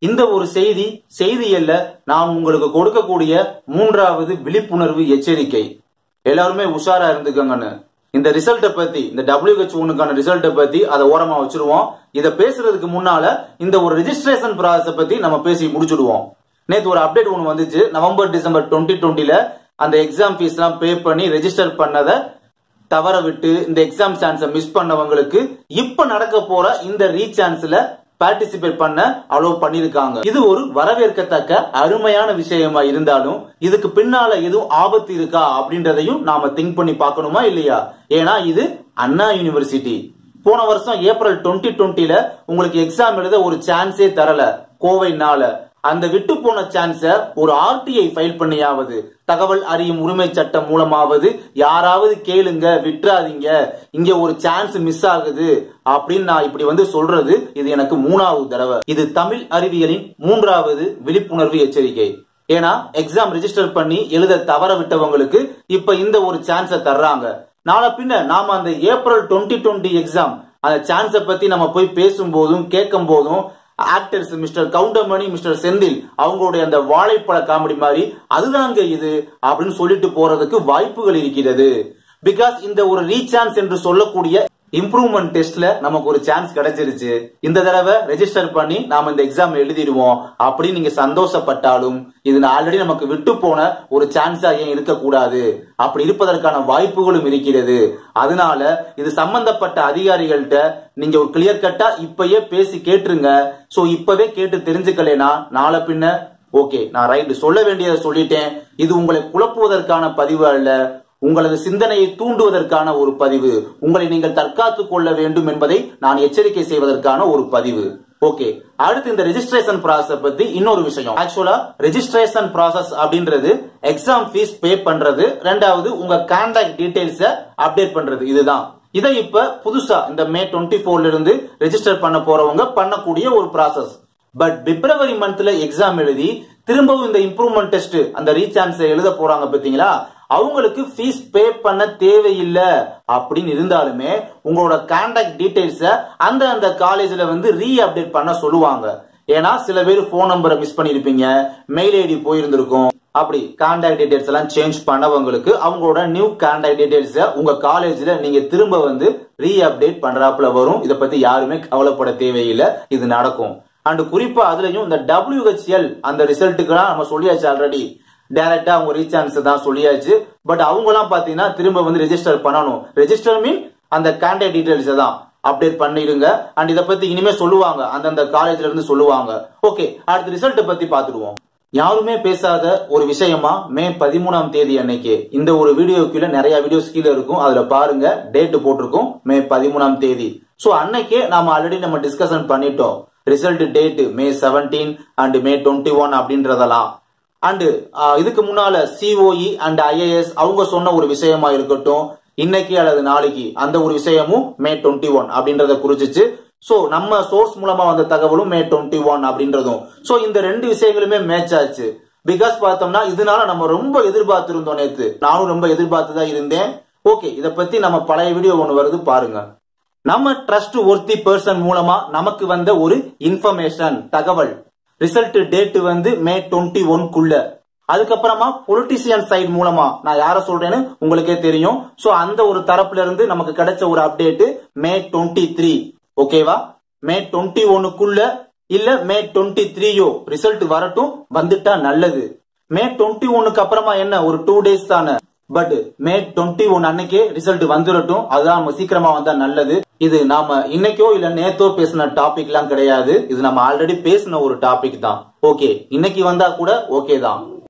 இந்த ஒரு செய்தி செய்தி அல்ல நான் உங்களுக்கு கொடுக்கக்கூடிய மூன்றாவது விழிப்புணர்வு எச்சரிக்கை எல்லாருமே உஷாரா இருந்துக்கங்கன்னு இந்த ரிசல்ட்டை பத்தி இந்த டபிள்யூஹெச் ஒனுக்கான ரிசல்ட்டை பத்தி அதை ஓரமா வச்சிருவோம் இதை பேசுறதுக்கு முன்னால இந்த ஒரு ரெஜிஸ்ட்ரேஷன் ப்ராசஸ் பத்தி நம்ம பேசி முடிச்சுடுவோம் நேத்து ஒரு அப்டேட் ஒன்று வந்துச்சு நவம்பர் டிசம்பர் டுவெண்ட்டி டுவெண்ட்டில அந்த எக்ஸாம் ஃபீஸ் எல்லாம் பே பண்ணி ரெஜிஸ்டர் பண்ணதை தவற விட்டு இந்த எக்ஸாம் சான்ஸை மிஸ் பண்ணவங்களுக்கு இப்ப நடக்க போற இந்த ரீசான்ஸ்ல பார்ட்டிசிபேட் பண்ண அலோவ் பண்ணிருக்காங்க இது ஒரு வரவேற்கத்தக்க அருமையான விஷயமா இருந்தாலும் இதுக்கு பின்னால எதுவும் ஆபத்து இருக்கா அப்படின்றதையும் நாம திங்க் பண்ணி பார்க்கணுமா இல்லையா ஏன்னா இது அண்ணா யூனிவர்சிட்டி போன வருஷம் ஏப்ரல் டுவெண்ட்டி டுவெண்ட்டில உங்களுக்கு எக்ஸாம் எழுத ஒரு சான்ஸே தரல கோவைனால அந்த விட்டு போன சான்ஸ ஒரு ஆர்டிஐ ஃபைல் பண்ணியாவது தகவல் அறியும் உரிமை சட்டம் மூலமாவது யாராவது கேளுங்க விட்டுறாதீங்க இங்க ஒரு சான்ஸ் மிஸ் ஆகுது அப்படின்னு நான் இப்படி வந்து சொல்றது இது எனக்கு மூணாவது தடவை இது தமிழ் அறிவியலின் மூன்றாவது விழிப்புணர்வு எச்சரிக்கை ஏன்னா எக்ஸாம் ரெஜிஸ்டர் பண்ணி எழுத தவற விட்டவங்களுக்கு இப்ப இந்த ஒரு சான்ஸை தர்றாங்க நாளை பின்ன நாம அந்த ஏப்ரல் டுவெண்ட்டி டுவெண்ட்டி எக்ஸாம் அந்த சான்ஸை பத்தி நம்ம போய் பேசும்போதும் கேட்கும் போதும் actors mister Goundamani mister Senthil அவங்களுடைய அந்த வாழைப்பழ காமெடி மாதிரி அதுதாங்க இது அப்படின்னு சொல்லிட்டு போறதுக்கு வாய்ப்புகள் இருக்கிறது பிகாஸ் இந்த ஒரு ரீசான்ஸ் என்று சொல்லக்கூடிய இம்ப்ரூவ்மெண்ட் டெஸ்ட்ல நமக்கு ஒரு சான்ஸ் கிடைச்சிருச்சு இந்த தடவை ரெஜிஸ்டர் பண்ணி நாம இந்த எக்ஸாம் எழுதிடுவோம் அப்படின்னு நீங்க சந்தோஷப்பட்டாலும் இது ஆல்ரெடி நமக்கு விட்டு போன ஒரு சான்ஸா ஏன் இருக்கக்கூடாது அப்படி இருப்பதற்கான வாய்ப்புகளும் இருக்கிறது அதனால இது சம்பந்தப்பட்ட அதிகாரிகள்கிட்ட நீங்க ஒரு கிளியர் கட்டா இப்பயே பேசி கேட்டுருங்க சோ இப்பவே கேட்டு தெரிஞ்சுக்கலைனா நாளை பின்ன ஓகே நான் ரைட் சொல்ல வேண்டியதை சொல்லிட்டேன் இது உங்களை குழப்புவதற்கான பதிவு அல்ல உங்களது சிந்தனையை தூண்டுவதற்கான ஒரு பதிவு உங்களை நீங்கள் தற்காத்துக் கொள்ள வேண்டும் என்பதை நான் எச்சரிக்கை செய்வதற்கான ஒரு பதிவு ஓகே அடுத்து இந்த ரெஜிஸ்ட்ரேஷன் ப்ராசஸ் பத்தி இன்னொரு விஷயம் ஆக்சுவலா ரெஜிஸ்ட்ரேஷன் ப்ராசஸ் அப்படின்றது எக்ஸாம் ஃபீஸ் பே பண்றது ரெண்டாவது உங்க கான்டாக்ட் டீடைல்ஸ அப்டேட் பண்றது இதுதான் இதை இப்ப புதுசா இந்த மே டுவெண்ட்டி ஃபோர்ல இருந்து ரெஜிஸ்டர் பண்ண போறவங்க பண்ணக்கூடிய ஒரு ப்ராசஸ் பட் பிப்ரவரி மந்த்ல எக்ஸாம் எழுதி திரும்பவும் இந்த இம்ப்ரூவ்மெண்ட் டெஸ்ட் அந்த ரீசான்ஸ் எழுத போறாங்க பாத்தீங்களா அவங்களுக்கு ஃபீஸ் பே பண்ண தேவையில்லை அப்படின்னு இருந்தாலுமே உங்களோட கான்டாக்ட் டீடைல்ஸ அந்த அந்த காலேஜ்ல வந்து ரீ அப்டேட் பண்ண சொல்லுவாங்க ஏன்னா சில பேர் போன் நம்பரை மிஸ் பண்ணிருப்பீங்க மெயில் ஐடி போயிருந்திருக்கும் அப்படி கான்டாக்ட் டீடைல்ஸ் எல்லாம் சேஞ்ச் பண்ணவங்களுக்கு அவங்களோட நியூ கான்டாக்ட் டீடைல்ஸ உங்க காலேஜ்ல நீங்க திரும்ப வந்து ரீ அப்டேட் பண்றாப்புல வரும் இதை பத்தி யாருமே கவலைப்பட தேவையில்லை இது நடக்கும் அண்ட் குறிப்பா அதுலயும் இந்த டபிள்யூஹெச்எல் அந்த ரிசல்ட்டுக்கெல்லாம் நம்ம சொல்லியாச்சு ஆல்ரெடி டைரக்டா அவங்க ரீசான்ஸ் தான் சொல்லியாச்சு பட் அவங்க எல்லாம் பாத்தீங்கன்னா திரும்ப வந்து ரெஜிஸ்டர் பண்ணணும் ரெஜிஸ்டர் மீன் அந்த கான்டாக்ட் டீடைல்ஸ் தான் அப்டேட் பண்ணிடுங்க அண்ட் இதை பத்தி இனிமே சொல்லுவாங்க அந்தந்த காலேஜ்ல இருந்து சொல்லுவாங்க ஓகே அடுத்த ரிசல்ட் பத்தி பாத்துடுவோம் யாருமே பேசாத ஒரு விஷயமா மே பதிமூணாம் தேதி அன்னைக்கு இந்த ஒரு வீடியோ கீழே நிறைய வீடியோஸ் கீழே இருக்கும் அதுல பாருங்க டேட் போட்டிருக்கும் மே பதிமூணாம் தேதி சோ அன்னைக்கே நாம ஆல்ரெடி நம்ம டிஸ்கஷன் பண்ணிட்டோம் result date May seventeen and May twenty one அப்படின்றதெல்லாம் அண்டு இதுக்கு முன்னால சிஓஇ அண்ட் ஐஏஎஸ் அவங்க சொன்ன ஒரு விஷயமா இருக்கட்டும் இன்னைக்கு அல்லது நாளைக்கு அந்த ஒரு விஷயமும் மே டுவெண்ட்டி ஒன் அப்படின்றத குறிச்சிச்சு சோ நம்ம சோர்ஸ் மூலமா வந்த தகவலும் மே டுவெண்ட்டி ஒன் அப்படின்றதும் சோ இந்த ரெண்டு விஷயங்களுமே மேட்ச் ஆச்சு பிகாஸ் பார்த்தோம்னா இதனால நம்ம ரொம்ப எதிர்பார்த்திருந்தோம் நேத்து நானும் ரொம்ப எதிர்பார்த்து தான் இருந்தேன் ஓகே இத பத்தி நம்ம பழைய வீடியோ ஒன்று வருது பாருங்க நம்ம ட்ரஸ்ட் ஒர்த்தி பர்சன் மூலமா நமக்கு வந்த ஒரு இன்ஃபர்மேஷன் தகவல் ரிசல்ட் டேட் வந்து மே டுவெண்ட்டி ஒன்குள்ள அதுக்கப்புறமா பொலிட்டிசியன் சைடு மூலமா நான் யார சொல்றேன்னு உங்களுக்கே தெரியும் சோ அந்த ஒரு தரப்புல இருந்து நமக்கு கிடைச்ச ஒரு அப்டேட் மே டுவெண்ட்டி த்ரீ ஓகேவா மே டுவெண்ட்டி ஒன்னுக்குள்ள இல்ல மே டுவெண்ட்டி த்ரீயோ ரிசல்ட் வரட்டும் வந்துட்டா நல்லது மே டுவெண்ட்டி ஒன்னுக்கு அப்புறமா என்ன ஒரு டூ டேஸ் தானே பட் மே டுவெண்ட்டி ஒன் அன்னைக்கே ரிசல்ட் வந்துடட்டும் அதுதான் நம்ம சீக்கிரமா வந்தா நல்லது இது நாம இன்னைக்கோ இல்ல நேத்தோ பேசின டாபிக் எல்லாம் கிடையாது இது நம்ம ஆல்ரெடி பேசின ஒரு டாபிக் தான் ஓகே இன்னைக்கு வந்தா கூட ஓகே தான்